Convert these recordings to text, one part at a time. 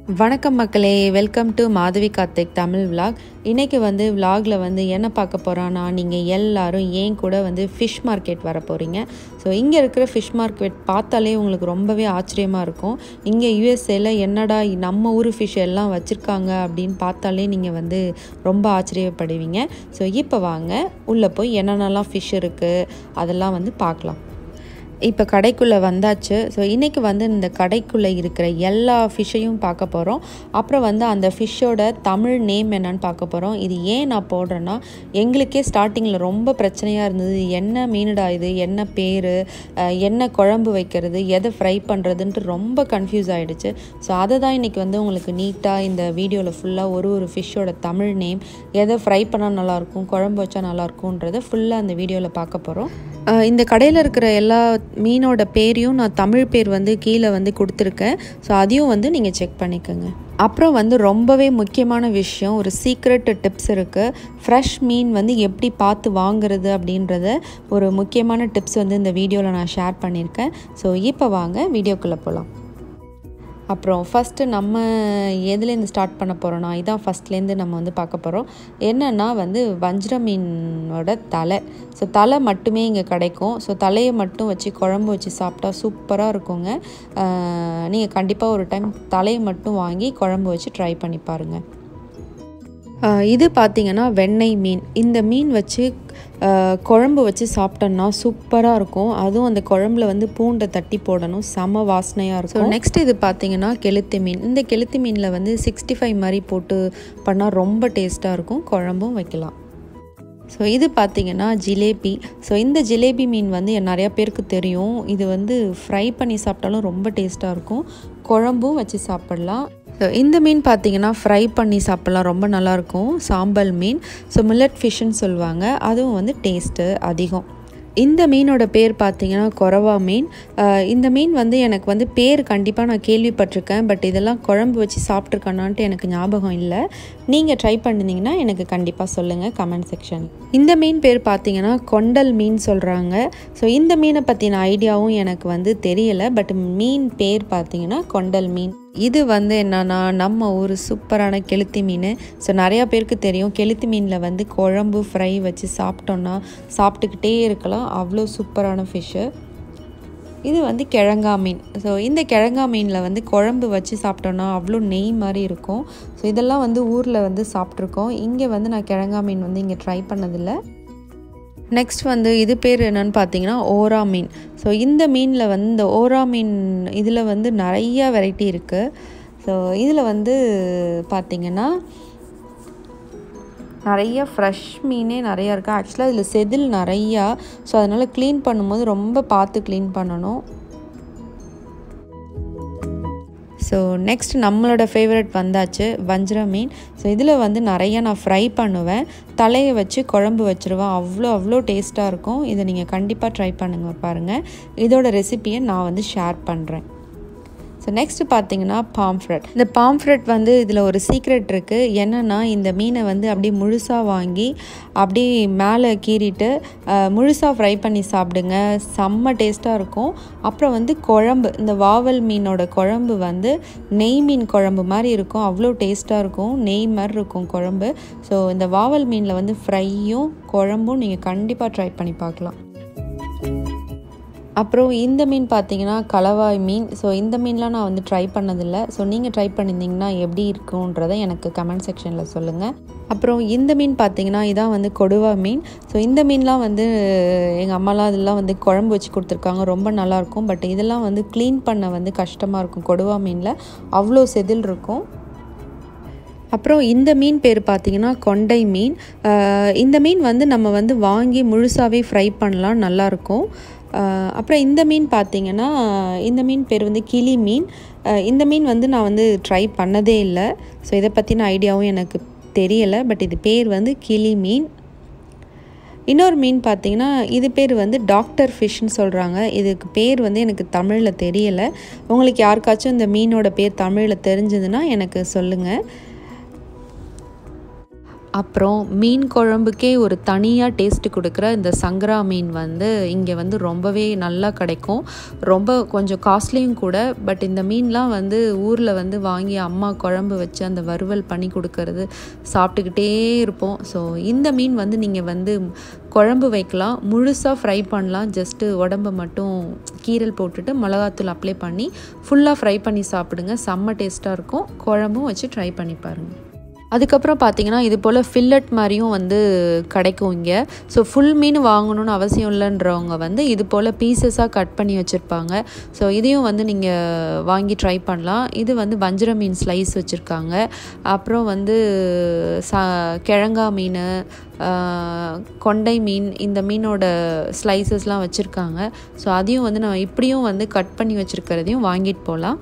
வணக்கம் மக்களே welcome to Madhavi Karthik Tamil vlog இன்றைக்கி வந்து விலாகில் வந்து என்ன பார்க்க போகிறோன்னா நீங்கள் எல்லாரும் ஏன் கூட வந்து ஃபிஷ் மார்க்கெட் வர போகிறீங்க ஸோ இங்கே இருக்கிற ஃபிஷ் மார்க்கெட் பார்த்தாலே உங்களுக்கு ரொம்பவே ஆச்சரியமாக இருக்கும் இங்கே யூஎஸ்ஏல என்னடா நம்ம ஊர் ஃபிஷ் எல்லாம் வச்சுருக்காங்க அப்படின்னு பார்த்தாலே நீங்கள் வந்து ரொம்ப ஆச்சரியப்படுவீங்க ஸோ இப்போ வாங்க உள்ளே போய் என்னென்னலாம் ஃபிஷ் இருக்குது அதெல்லாம் வந்து பார்க்கலாம் இப்போ கடைக்குள்ளே வந்தாச்சு ஸோ இன்றைக்கி வந்து இந்த கடைக்குள்ளே இருக்கிற எல்லா ஃபிஷ்ஷையும் பார்க்க போகிறோம் அப்புறம் வந்து அந்த ஃபிஷ்ஷோட தமிழ் நேம் என்னன்னு பார்க்க போகிறோம் இது ஏன் நான் போடுறேன்னா எங்களுக்கே ஸ்டார்டிங்கில் ரொம்ப பிரச்சனையாக இருந்தது என்ன மீனுடா இது என்ன பேர் என்ன குழம்பு வைக்கிறது எதை ஃப்ரை பண்ணுறதுன்ட்டு ரொம்ப கன்ஃபியூஸ் ஆகிடுச்சு ஸோ அதை தான் இன்றைக்கி வந்து உங்களுக்கு நீட்டாக இந்த வீடியோவில் ஃபுல்லாக ஒரு ஒரு ஃபிஷ்ஷோட தமிழ் நேம் எதை ஃப்ரை பண்ணால் நல்லாயிருக்கும் குழம்பு வச்சா நல்லாயிருக்குன்றதை ஃபுல்லாக அந்த வீடியோவில் பார்க்க போகிறோம் இந்த கடையில் இருக்கிற எல்லா மீனோட பேரையும் நான் தமிழ் பேர் வந்து கீழே வந்து கொடுத்துருக்கேன் ஸோ அதையும் வந்து நீங்கள் செக் பண்ணிக்கோங்க அப்புறம் வந்து ரொம்பவே முக்கியமான விஷயம் ஒரு சீக்ரெட் டிப்ஸ் இருக்குது ஃப்ரெஷ் மீன் வந்து எப்படி பார்த்து வாங்குறது அப்படின்றத ஒரு முக்கியமான டிப்ஸ் வந்து இந்த வீடியோவில் நான் ஷேர் பண்ணியிருக்கேன் ஸோ இப்போ வாங்க வீடியோக்குள்ளே போகலாம் அப்புறம் ஃபஸ்ட்டு நம்ம எதுலேருந்து ஸ்டார்ட் பண்ண போகிறோன்னா இதான் ஃபஸ்ட்லேருந்து நம்ம வந்து பார்க்க போகிறோம் என்னென்னா வந்து வஞ்சிர மீனோட தலை ஸோ தலை மட்டுமே இங்கே கிடைக்கும் ஸோ தலையை மட்டும் வச்சு குழம்பு வச்சு சாப்பிட்டா சூப்பராக இருக்குங்க நீங்கள் கண்டிப்பாக ஒரு டைம் தலையை மட்டும் வாங்கி குழம்பு வச்சு ட்ரை பண்ணி பாருங்கள் இது பார்த்திங்கன்னா வெண்ணெய் மீன் இந்த மீன் வச்சு குழம்பு வச்சு சாப்பிட்டோன்னா சூப்பராக இருக்கும் அதுவும் அந்த குழம்புல வந்து பூண்டை தட்டி போடணும் செம வாசனையாக இருக்கும் நெக்ஸ்ட் இது பார்த்தீங்கன்னா கெளுத்தி மீன் இந்த கெளுத்தி மீனில் வந்து சிக்ஸ்டி ஃபைவ் மாதிரி போட்டு பண்ணால் ரொம்ப டேஸ்ட்டாக இருக்கும் குழம்பும் வைக்கலாம் ஸோ இது பார்த்திங்கன்னா ஜிலேபி ஸோ இந்த ஜிலேபி மீன் வந்து நிறையா பேருக்கு தெரியும் இது வந்து ஃப்ரை பண்ணி சாப்பிட்டாலும் ரொம்ப டேஸ்ட்டாக இருக்கும் குழம்பும் வச்சு சாப்பிட்லாம் ஸோ இந்த மீன் பார்த்தீங்கன்னா ஃப்ரை பண்ணி சாப்பிட்லாம் ரொம்ப நல்லாயிருக்கும் சாம்பல் மீன் ஸோ மில்லட் ஃபிஷ்ஷுன்னு சொல்லுவாங்க அதுவும் வந்து டேஸ்ட்டு அதிகம் இந்த மீனோட பேர் பார்த்தீங்கன்னா கொரவா மீன் இந்த மீன் வந்து எனக்கு வந்து பேர் கண்டிப்பாக நான் கேள்விப்பட்டிருக்கேன் பட் இதெல்லாம் குழம்பு வச்சு சாப்பிட்ருக்கானான்ட்டு எனக்கு ஞாபகம் இல்லை நீங்கள் ட்ரை பண்ணிங்கன்னா எனக்கு கண்டிப்பாக சொல்லுங்கள் கமெண்ட் செக்ஷன் இந்த மீன் பேர் பார்த்தீங்கன்னா கொண்டல் மீன் சொல்கிறாங்க ஸோ இந்த மீனை பற்றின ஐடியாவும் எனக்கு வந்து தெரியலை பட் மீன் பேர் பார்த்தீங்கன்னா கொண்டல் மீன் இது வந்து என்னன்னா நம்ம ஒரு சூப்பரான கெளுத்தி மீன் ஸோ நிறையா பேருக்கு தெரியும் கெளுத்தி மீனில் வந்து குழம்பு ஃப்ரை வச்சு சாப்பிட்டோன்னா சாப்பிட்டுக்கிட்டே இருக்கலாம் அவ்வளோ சூப்பரான ஃபிஷ்ஷு இது வந்து கிழங்கா மீன் ஸோ இந்த கிழங்கா மீனில் வந்து குழம்பு வச்சு சாப்பிட்டோன்னா அவ்வளோ நெய் மாதிரி இருக்கும் ஸோ இதெல்லாம் வந்து ஊரில் வந்து சாப்பிட்ருக்கோம் இங்கே வந்து நான் கிழங்கா மீன் வந்து இங்கே ட்ரை பண்ணதில்லை நெக்ஸ்ட் வந்து இது பேர் என்னன்னு பார்த்தீங்கன்னா ஓரா மீன் ஸோ இந்த மீனில் வந்து இந்த ஓரா மீன் இதில் வந்து நிறையா வெரைட்டி இருக்குது ஸோ இதில் வந்து பார்த்திங்கன்னா நிறைய ஃப்ரெஷ் மீனே நிறையா இருக்குது ஆக்சுவலாக இதில் செதில் நிறையா ஸோ அதனால் க்ளீன் பண்ணும்போது ரொம்ப பார்த்து க்ளீன் பண்ணணும் ஸோ நெக்ஸ்ட் நம்மளோட ஃபேவரட் வந்தாச்சு வஞ்சிர மீன் ஸோ இதில் வந்து நிறைய நான் ஃப்ரை பண்ணுவேன் தலையை வச்சு குழம்பு வச்சுருவேன் அவ்வளோ அவ்வளோ டேஸ்ட்டாக இருக்கும் இதை நீங்கள் கண்டிப்பாக ட்ரை பண்ணுங்கள் பாருங்கள் இதோட ரெசிப்பியை நான் வந்து ஷேர் பண்ணுறேன் ஸோ நெக்ஸ்ட்டு பார்த்தீங்கன்னா பாம்ஃப்ரெட் இந்த பாம்ஃப்ரெட் வந்து இதில் ஒரு சீக்ரெட் இருக்குது என்னென்னா இந்த மீனை வந்து அப்படியே முழுசாக வாங்கி அப்படியே மேலே கீறிட்டு முழுசாக ஃப்ரை பண்ணி சாப்பிடுங்க செம்ம டேஸ்ட்டாக இருக்கும் அப்புறம் வந்து குழம்பு இந்த வாவல் மீனோட குழம்பு வந்து நெய் மீன் குழம்பு மாதிரி இருக்கும் அவ்வளோ டேஸ்ட்டாக இருக்கும் நெய் மாதிரி இருக்கும் குழம்பு ஸோ இந்த வாவல் மீனில் வந்து ஃப்ரையும் குழம்பும் நீங்கள் கண்டிப்பாக ட்ரை பண்ணி பார்க்கலாம் அப்புறம் இந்த மீன் பார்த்தீங்கன்னா கலவாய் மீன் ஸோ இந்த மீன்லாம் நான் வந்து ட்ரை பண்ணதில்லை ஸோ நீங்கள் ட்ரை பண்ணியிருந்தீங்கன்னா எப்படி இருக்குன்றதை எனக்கு கமெண்ட் செக்ஷனில் சொல்லுங்கள் அப்புறம் இந்த மீன் பார்த்தீங்கன்னா இதான் வந்து கொடுவா மீன் ஸோ இந்த மீன்லாம் வந்து எங்கள் அம்மாலாம் இதெல்லாம் வந்து குழம்பு வச்சு கொடுத்துருக்காங்க ரொம்ப நல்லாயிருக்கும் பட் இதெல்லாம் வந்து க்ளீன் பண்ண வந்து கஷ்டமாக இருக்கும் கொடுவா மீனில் அவ்வளோ செதில் இருக்கும் அப்புறம் இந்த மீன் பேர் பார்த்திங்கன்னா கொண்டை மீன் இந்த மீன் வந்து நம்ம வந்து வாங்கி முழுசாகவே ஃப்ரை பண்ணலாம் நல்லாயிருக்கும் அப்புறம் இந்த மீன் பார்த்திங்கன்னா இந்த மீன் பேர் வந்து கிளி மீன் இந்த மீன் வந்து நான் வந்து ட்ரை பண்ணதே இல்லை ஸோ இதை பற்றின ஐடியாவும் எனக்கு தெரியலை பட் இது பேர் வந்து கிளி மீன் இன்னொரு மீன் பார்த்திங்கன்னா இது பேர் வந்து டாக்டர் ஃபிஷ்னு சொல்கிறாங்க இதுக்கு பேர் வந்து எனக்கு தமிழில் தெரியலை உங்களுக்கு யாருக்காச்சும் இந்த மீனோட பேர் தமிழில் தெரிஞ்சதுன்னா எனக்கு சொல்லுங்கள் அப்புறம் மீன் குழம்புக்கே ஒரு தனியாக டேஸ்ட்டு கொடுக்குற இந்த சங்கரா மீன் வந்து இங்கே வந்து ரொம்பவே நல்லா கிடைக்கும் ரொம்ப கொஞ்சம் காஸ்ட்லியும் கூட பட் இந்த மீன்லாம் வந்து ஊரில் வந்து வாங்கி அம்மா குழம்பு வச்சு அந்த வறுவல் பண்ணி கொடுக்கறது சாப்பிட்டுக்கிட்டே இருப்போம் ஸோ இந்த மீன் வந்து நீங்கள் வந்து குழம்பு வைக்கலாம் முழுசாக ஃப்ரை பண்ணலாம் ஜஸ்ட்டு உடம்பை மட்டும் கீரல் போட்டுட்டு மிளகாத்தூள் அப்ளை பண்ணி ஃபுல்லாக ஃப்ரை பண்ணி சாப்பிடுங்க செம்ம டேஸ்ட்டாக இருக்கும் குழம்பும் வச்சு ட்ரை பண்ணி பாருங்கள் அதுக்கப்புறம் பார்த்தீங்கன்னா இது போல் ஃபில்லட் மாதிரியும் வந்து கிடைக்கும் இங்கே ஸோ ஃபுல் மீன் வாங்கணும்னு அவசியம் இல்லைன்றவங்க வந்து இது போல் பீசஸாக கட் பண்ணி வச்சுருப்பாங்க ஸோ இதையும் வந்து நீங்கள் வாங்கி ட்ரை பண்ணலாம் இது வந்து வஞ்சிர மீன் ஸ்லைஸ் வச்சுருக்காங்க அப்புறம் வந்து ச கிழங்கா மீன் கொண்டை மீன் இந்த மீனோட ஸ்லைசஸ்லாம் வச்சுருக்காங்க ஸோ அதையும் வந்து நம்ம இப்படியும் வந்து கட் பண்ணி வச்சுருக்கிறதையும் வாங்கிட்டு போகலாம்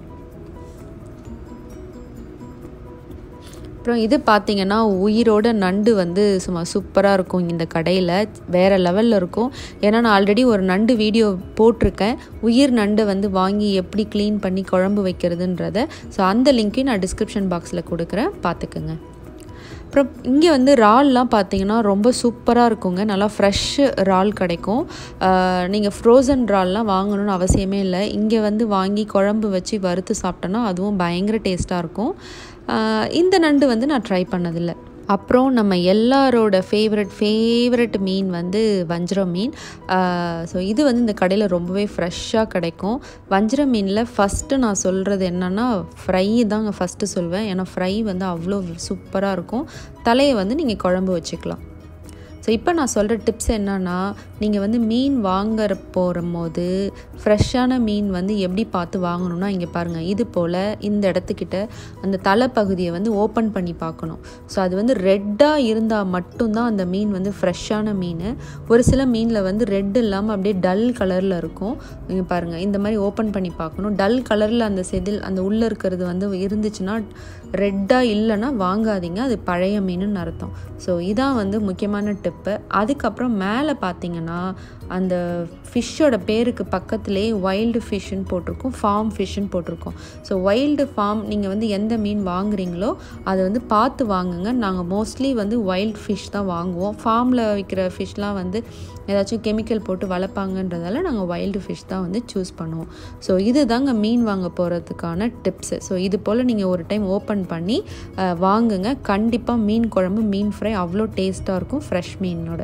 அப்புறம் இது பார்த்திங்கன்னா உயிரோட நண்டு வந்து சும்மா சூப்பராக இருக்கும் இந்த கடையில் வேறு லெவலில் இருக்கும் ஏன்னா நான் ஆல்ரெடி ஒரு நண்டு வீடியோ போட்டிருக்கேன் உயிர் நண்டை வந்து வாங்கி எப்படி க்ளீன் பண்ணி குழம்பு வைக்கிறதுன்றத ஸோ அந்த லிங்க்கையும் நான் டிஸ்கிரிப்ஷன் பாக்ஸில் கொடுக்குறேன் பார்த்துக்குங்க அப்புறம் இங்கே வந்து இறால்லாம் பார்த்தீங்கன்னா ரொம்ப சூப்பராக இருக்குங்க நல்லா ஃப்ரெஷ் இறால் கிடைக்கும் நீங்கள் ஃப்ரோசன் இறால்லாம் வாங்கணும்னு அவசியமே இல்லை இங்கே வந்து வாங்கி குழம்பு வச்சு வறுத்து சாப்பிட்டோன்னா அதுவும் பயங்கர டேஸ்ட்டாக இருக்கும் இந்த நண்டு வந்து நான் ட்ரை பண்ணதில்லை அப்புறம் நம்ம எல்லாரோட ஃபேவரட் ஃபேவரட் மீன் வந்து வஞ்சிரம் மீன் ஸோ இது வந்து இந்த கடையில் ரொம்பவே ஃப்ரெஷ்ஷாக கிடைக்கும் வஞ்சிரம் மீனில் ஃபஸ்ட்டு நான் சொல்கிறது என்னென்னா ஃப்ரை தாங்க ஃபஸ்ட்டு சொல்வேன் ஏன்னா ஃப்ரை வந்து அவ்வளோ சூப்பராக இருக்கும் தலையை வந்து நீங்கள் குழம்பு வச்சுக்கலாம் ஸோ இப்போ நான் சொல்கிற டிப்ஸ் என்னன்னா நீங்கள் வந்து மீன் வாங்குற போகும்போது ஃப்ரெஷ்ஷான மீன் வந்து எப்படி பார்த்து வாங்கணும்னா இங்கே பாருங்கள் இது போல் இந்த இடத்துக்கிட்ட அந்த தலைப்பகுதியை வந்து ஓப்பன் பண்ணி பார்க்கணும் ஸோ அது வந்து ரெட்டாக இருந்தால் மட்டும்தான் அந்த மீன் வந்து ஃப்ரெஷ்ஷான மீன் ஒரு சில மீனில் வந்து ரெட் இல்லாமல் அப்படியே டல் கலரில் இருக்கும் இங்கே பாருங்கள் இந்த மாதிரி ஓப்பன் பண்ணி பார்க்கணும் டல் கலரில் அந்த செதில் அந்த உள்ளே இருக்கிறது வந்து இருந்துச்சுன்னா ரெட்டாக இல்லைன்னா வாங்காதீங்க அது பழைய மீனுன்னு அர்த்தம் ஸோ இதான் வந்து முக்கியமான டிப்பு அதுக்கப்புறம் மேலே பார்த்தீங்கன்னா அந்த ஃபிஷ்ஷோட பேருக்கு பக்கத்துலேயே வைல்டு ஃபிஷ்ஷுன்னு போட்டிருக்கும் ஃபார்ம் ஃபிஷ்ஷுன்னு போட்டிருக்கோம் ஸோ வைல்டு ஃபார்ம் நீங்கள் வந்து எந்த மீன் வாங்குறீங்களோ அதை வந்து பார்த்து வாங்குங்க நாங்கள் மோஸ்ட்லி வந்து வைல்ட் ஃபிஷ் தான் வாங்குவோம் ஃபார்மில் விற்கிற ஃபிஷ்லாம் வந்து ஏதாச்சும் கெமிக்கல் போட்டு வளர்ப்பாங்கன்றதால நாங்கள் வைல்டு ஃபிஷ் தான் வந்து சூஸ் பண்ணுவோம் ஸோ இது தாங்க மீன் வாங்க போகிறதுக்கான டிப்ஸு ஸோ இது போல் நீங்கள் ஒரு டைம் ஓப்பன் பண்ணி வாங்குங்க கண்டிப்பாக மீன் குழம்பு மீன் ஃப்ரை அவ்வளோ டேஸ்ட்டாக இருக்கும் ஃப்ரெஷ் மீனோட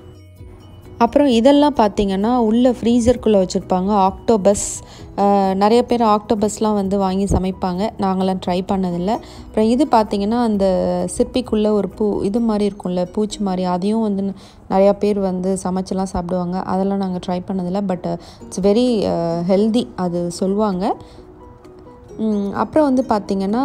அப்புறம் இதெல்லாம் பார்த்திங்கன்னா உள்ளே ஃப்ரீசருக்குள்ளே வச்சுருப்பாங்க ஆக்டோபஸ் நிறைய பேர் ஆக்டோபஸ்லாம் வந்து வாங்கி சமைப்பாங்க நாங்களாம் ட்ரை பண்ணதில்லை அப்புறம் இது பார்த்திங்கன்னா அந்த சிப்பிக்குள்ளே ஒரு பூ இது மாதிரி இருக்கும்ல பூச்சி மாதிரி அதையும் வந்து நிறையா பேர் வந்து சமைச்செல்லாம் சாப்பிடுவாங்க அதெல்லாம் நாங்கள் ட்ரை பண்ணதில்லை பட் இட்ஸ் வெரி ஹெல்தி அது சொல்லுவாங்க அப்புறம் வந்து பார்த்திங்கன்னா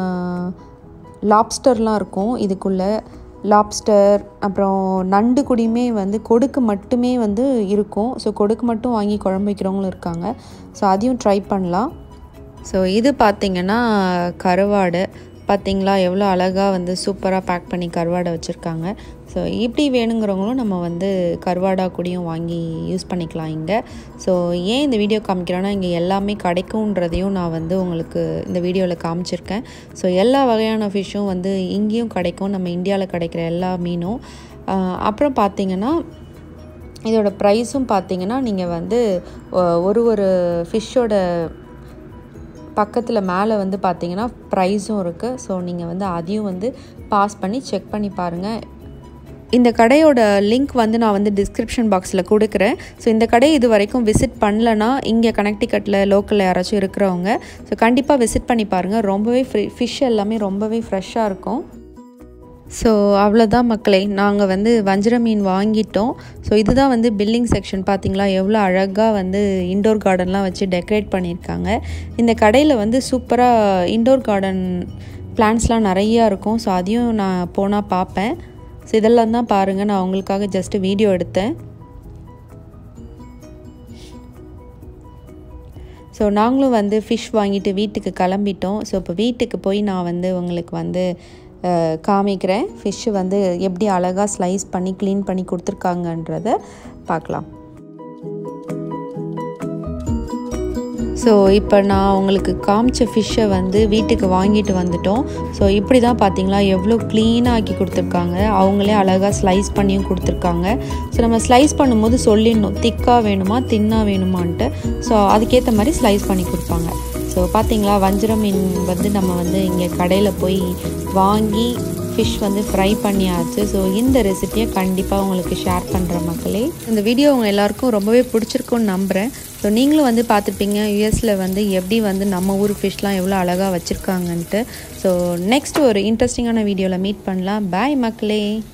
லாப்ஸ்டர்லாம் இருக்கும் இதுக்குள்ளே லாப்ஸ்டர் அப்புறம் நண்டு குடியுமே வந்து கொடுக்கு மட்டுமே வந்து இருக்கும் ஸோ கொடுக்கு மட்டும் வாங்கி குழம்பு வைக்கிறவங்களும் இருக்காங்க ஸோ அதையும் ட்ரை பண்ணலாம் ஸோ இது பார்த்திங்கன்னா கருவாடு பார்த்திங்களா எவ்வளோ அழகாக வந்து சூப்பராக பேக் பண்ணி கருவாடை வச்சுருக்காங்க ஸோ இப்படி வேணுங்கிறவங்களும் நம்ம வந்து கருவாடா கூடயும் வாங்கி யூஸ் பண்ணிக்கலாம் இங்கே ஸோ ஏன் இந்த வீடியோ காமிக்கிறேன்னா இங்கே எல்லாமே கிடைக்குன்றதையும் நான் வந்து உங்களுக்கு இந்த வீடியோவில் காமிச்சிருக்கேன் ஸோ எல்லா வகையான ஃபிஷ்ஷும் வந்து இங்கேயும் கிடைக்கும் நம்ம இந்தியாவில் கிடைக்கிற எல்லா மீனும் அப்புறம் பார்த்திங்கன்னா இதோட ப்ரைஸும் பார்த்திங்கன்னா நீங்கள் வந்து ஒரு ஒரு ஃபிஷ்ஷோட பக்கத்தில் மேலே வந்து பார்த்தீங்கன்னா ப்ரைஸும் இருக்குது ஸோ நீங்கள் வந்து அதையும் வந்து பாஸ் பண்ணி செக் பண்ணி பாருங்கள் இந்த கடையோட லிங்க் வந்து நான் வந்து டிஸ்கிரிப்ஷன் பாக்ஸில் கொடுக்குறேன் ஸோ இந்த கடை இது வரைக்கும் விசிட் பண்ணலன்னா இங்கே கனெக்டிகட்டில் லோக்கலில் யாராச்சும் இருக்கிறவங்க ஸோ கண்டிப்பாக விசிட் பண்ணி பாருங்கள் ரொம்பவே ஃப்ரி ஃபிஷ் எல்லாமே ரொம்பவே ஃப்ரெஷ்ஷாக இருக்கும் ஸோ அவ்வளோதான் மக்களே நாங்கள் வந்து வஞ்சிர மீன் வாங்கிட்டோம் ஸோ இதுதான் வந்து பில்டிங் செக்ஷன் பார்த்தீங்களா எவ்வளோ அழகாக வந்து இண்டோர் கார்டன்லாம் வச்சு டெக்கரேட் பண்ணியிருக்காங்க இந்த கடையில் வந்து சூப்பராக இண்டோர் கார்டன் பிளான்ஸ்லாம் நிறையா இருக்கும் ஸோ அதையும் நான் போனால் பார்ப்பேன் ஸோ இதெல்லாம் தான் பாருங்கள் நான் உங்களுக்காக ஜஸ்ட்டு வீடியோ எடுத்தேன் ஸோ நாங்களும் வந்து ஃபிஷ் வாங்கிட்டு வீட்டுக்கு கிளம்பிட்டோம் ஸோ இப்போ வீட்டுக்கு போய் நான் வந்து உங்களுக்கு வந்து காமிக்கிறேன் ஃபிஷ்ஷு வந்து எப்படி அழகாக ஸ்லைஸ் பண்ணி க்ளீன் பண்ணி கொடுத்துருக்காங்கன்றத பார்க்கலாம் ஸோ இப்போ நான் உங்களுக்கு காமிச்ச ஃபிஷ்ஷை வந்து வீட்டுக்கு வாங்கிட்டு வந்துட்டோம் ஸோ இப்படி தான் பார்த்தீங்களா எவ்வளோ க்ளீனாக ஆக்கி கொடுத்துருக்காங்க அவங்களே அழகாக ஸ்லைஸ் பண்ணியும் கொடுத்துருக்காங்க ஸோ நம்ம ஸ்லைஸ் பண்ணும்போது சொல்லிடணும் திக்காக வேணுமா தின்னாக வேணுமான்ட்டு ஸோ அதுக்கேற்ற மாதிரி ஸ்லைஸ் பண்ணி கொடுப்பாங்க ஸோ பார்த்தீங்களா வஞ்சிரம் மீன் வந்து நம்ம வந்து இங்கே கடையில் போய் வாங்கி ஃபிஷ் வந்து ஃப்ரை பண்ணியாச்சு ஸோ இந்த ரெசிப்பியை கண்டிப்பாக உங்களுக்கு ஷேர் பண்ணுற மக்களே இந்த வீடியோ உங்கள் எல்லாருக்கும் ரொம்பவே பிடிச்சிருக்குன்னு நம்புகிறேன் ஸோ நீங்களும் வந்து பார்த்துருப்பீங்க யூஎஸில் வந்து எப்படி வந்து நம்ம ஊர் ஃபிஷ்லாம் எவ்வளோ அழகாக வச்சுருக்காங்கன்ட்டு ஸோ நெக்ஸ்ட் ஒரு இன்ட்ரெஸ்டிங்கான வீடியோவில் மீட் பண்ணலாம் பாய் மக்களே